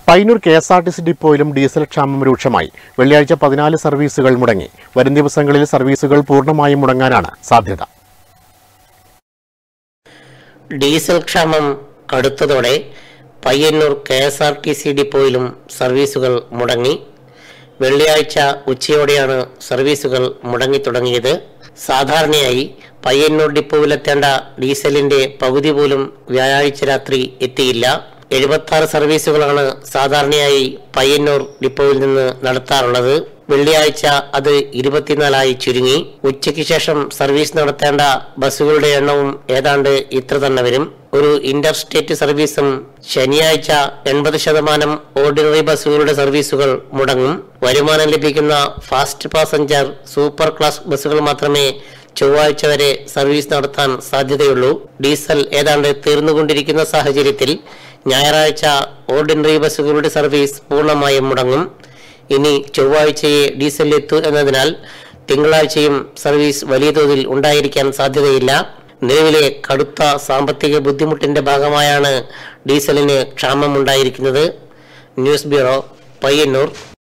Payyanur K S R T C ഡിപ്പോയിലും diesel ക്ഷാമം രൂക്ഷമായി വെള്ളിയാഴ്ച പതിനാല് സർവീസുകൾ മുടങ്ങി വരും ദിവസങ്ങളിൽ സർവീസുകൾ പൂർണ്ണമായും മുടങ്ങാനാണ് സാധ്യത ഡീസൽ ക്ഷാമം കടുത്തതോടെ Payyanur K S R T C ഡിപ്പോയിലും സർവീസുകൾ മുടങ്ങി വെള്ളിയാഴ്ച ഉച്ചയോടെയാണ് സർവീസുകൾ മുടങ്ങി തുടങ്ങിയത് സാധാരണയായി പയ്യന്നൂർ ഡിപ്പോയിലെത്തേണ്ട ഡീസലിന്റെ പകുതി പോലും വ്യാഴാഴ്ച രാത്രി എത്തിയില്ല എഴുപത്തി ആറ് സർവീസുകളാണ് സാധാരണയായി പയ്യന്നൂർ ഡിപ്പോയിൽ നിന്ന് നടത്താറുള്ളത് വെള്ളിയാഴ്ച അത് ഇരുപത്തിനാലായി ചുരുങ്ങി ഉച്ചയ്ക്ക് ശേഷം സർവീസ് നടത്തേണ്ട ബസ്സുകളുടെ എണ്ണവും ഏതാണ്ട് ഇത്ര തന്നെ വരും ഒരു ഇന്റർ സ്റ്റേറ്റ് സർവീസും ശനിയാഴ്ച എൺപത് ശതമാനം ഓർഡിനറി ബസ്സുകളുടെ സർവീസുകൾ മുടങ്ങും വരുമാനം ലഭിക്കുന്ന ഫാസ്റ്റ് പാസഞ്ചർ സൂപ്പർ ക്ലാസ് ബസ്സുകൾ മാത്രമേ ചൊവ്വാഴ്ച വരെ സർവീസ് നടത്താൻ സാധ്യതയുള്ളൂ ഡീസൽ ഏതാണ്ട് തീർന്നുകൊണ്ടിരിക്കുന്ന സാഹചര്യത്തിൽ ഞായറാഴ്ച ഓർഡിനറി ബസ്സുകളുടെ സർവീസ് പൂർണ്ണമായും മുടങ്ങും ഇനി ചൊവ്വാഴ്ചയെ ഡീസൽ എത്തൂ എന്നതിനാൽ തിങ്കളാഴ്ചയും സർവീസ് വലിയ തോതിൽ ഉണ്ടായിരിക്കാൻ സാധ്യതയില്ല നിലവിലെ കടുത്ത സാമ്പത്തിക ബുദ്ധിമുട്ടിന്റെ ഭാഗമായാണ് ഡീസലിന് ക്ഷാമമുണ്ടായിരിക്കുന്നത് ന്യൂസ് ബ്യൂറോ പയ്യന്നൂർ